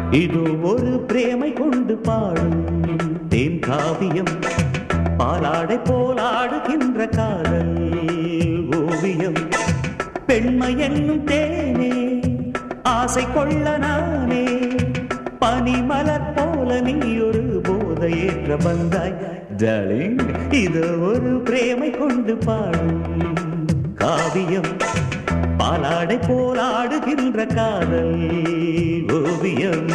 இது ஒரு பிரேமை கொண்டு பாடும் தேன் காவியம் பாலாடை போலாடுகின்ற காதல் ஓவியம் பெண்மை என்னும் தேனே ஆசை கொள்ள நானே பனிமலர் போல நீ ஒரு போதையேற்ற வந்தாய் டார்லிங் இது ஒரு பிரேமை கொண்டு பாடும் காவியம் பாலாடை போலாடுகின்ற காதல் ஓவியம்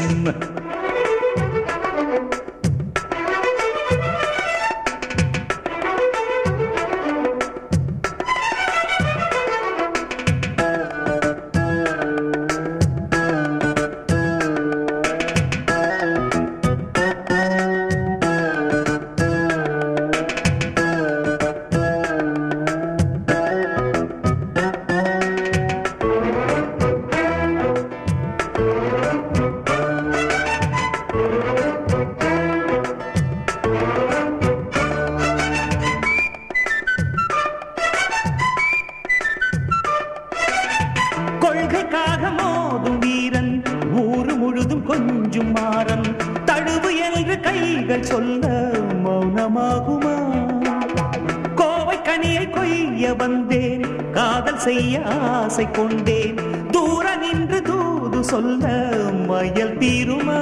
கொள்கைக்காக மோதும் வீரன் ஊரு முழுதும் கொஞ்சும் மாறன் தழுவு என்று கைகள் சொல்ல மௌனமாகுமா கோவை கனியை கொய்ய வந்தேன் காதல் செய்ய ஆசை கொண்டேன் தூர நின்று தூது சொல்ல மயல் தீருமா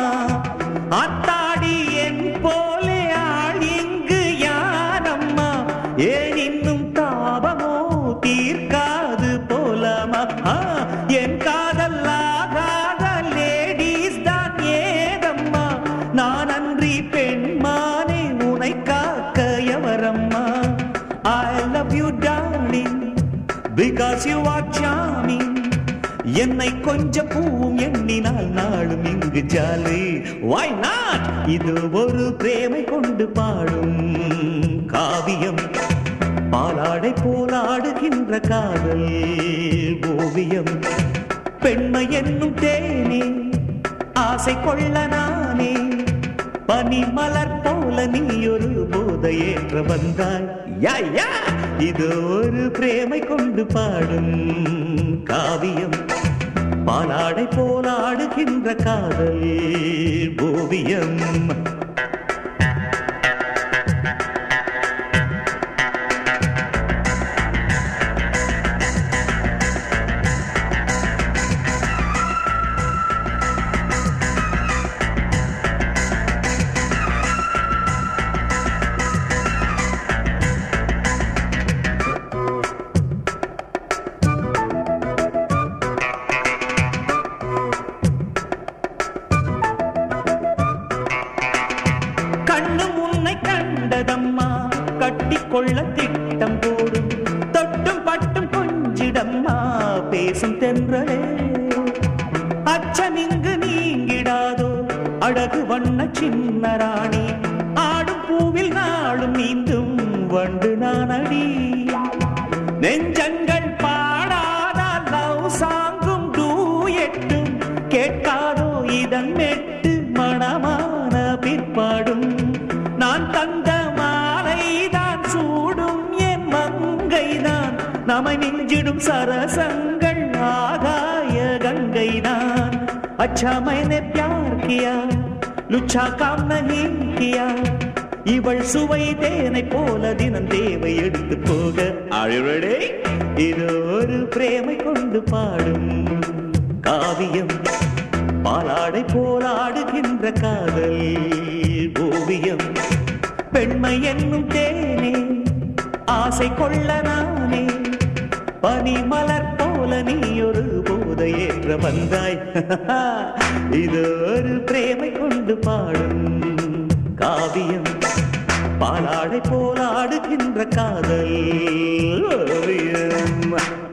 அத்தாடி என் போலே ஆள் இங்கு யாரம்மா ஏன் இன்னும் தாபமோ தீர்க்காது போலாமா ஆ, என் காதல் ஆகாத லேடிஸ் தான் ஏதம்மா நான் அன்றி பெண்மானே உனை காக்க எவரம்மா I love you darling because you are charming என்னை கொஞ்ச பூவும் எண்ணினால் நாளும் இங்கு ஜாலி வை நாட் இது ஒரு பிரேமை கொண்டு பாடும் காவியம் பாலாடை போலாடுகின்ற காதல் ஓவியம் பெண்மை என்னும் தேனே ஆசை கொள்ள நானே பனி மலர் போல நீ ஒரு போதையேற்ற வந்தாய் யா யா இது ஒரு பிரேமை கொண்டு பாடும் காவியம் பாலாடை போலாடுகின்ற காதல் ஓவியம் கண்ணும் உன்னை கண்டதம்மா கட்டிக்கொள்ள திட்டம் போடும் தொட்டும் பட்டும் கொஞ்சிடம்மா பேசும் தென்றலே அச்சம் இங்கு நீங்கிடாதோ அழகு வண்ண சின்ன ராணி ஆடும் பூவில் நாளும் மீண்டும் வண்டு நானடி நெஞ்சங்கள் பாடாதால் லவ் சாங்கும் டூயட்டும் கேட்காதோ இதன் மெட்டு மணமான பிற்பாடும் நான் தந்த மாலைதான் சூடும் என் மங்கைதான் நம்மை மிஞ்சிடும் சரசங்கள் ஆகாய கங்கைதான் अच्छा मैंने प्यार किया लुच्छा काम नहीं किया இவள் சுவை தேனை போல தினம் தேவை எடுத்து போக அழுவடே இது ஒரு பிரேமை கொண்டு பாடும் காவியம் பாலாடை போலாடுகின்ற காதல் ஓவியம் பெண்மை என்னும் தேனே ஆசை கொள்ள நானே பனி மலர் போல நீ ஒரு போதையேற்ற வந்தாய் இது ஒரு பிரேமை கொண்டு பாடும் காவியம் பாலாடை போலாடுகின்ற காதல் ஓவியம்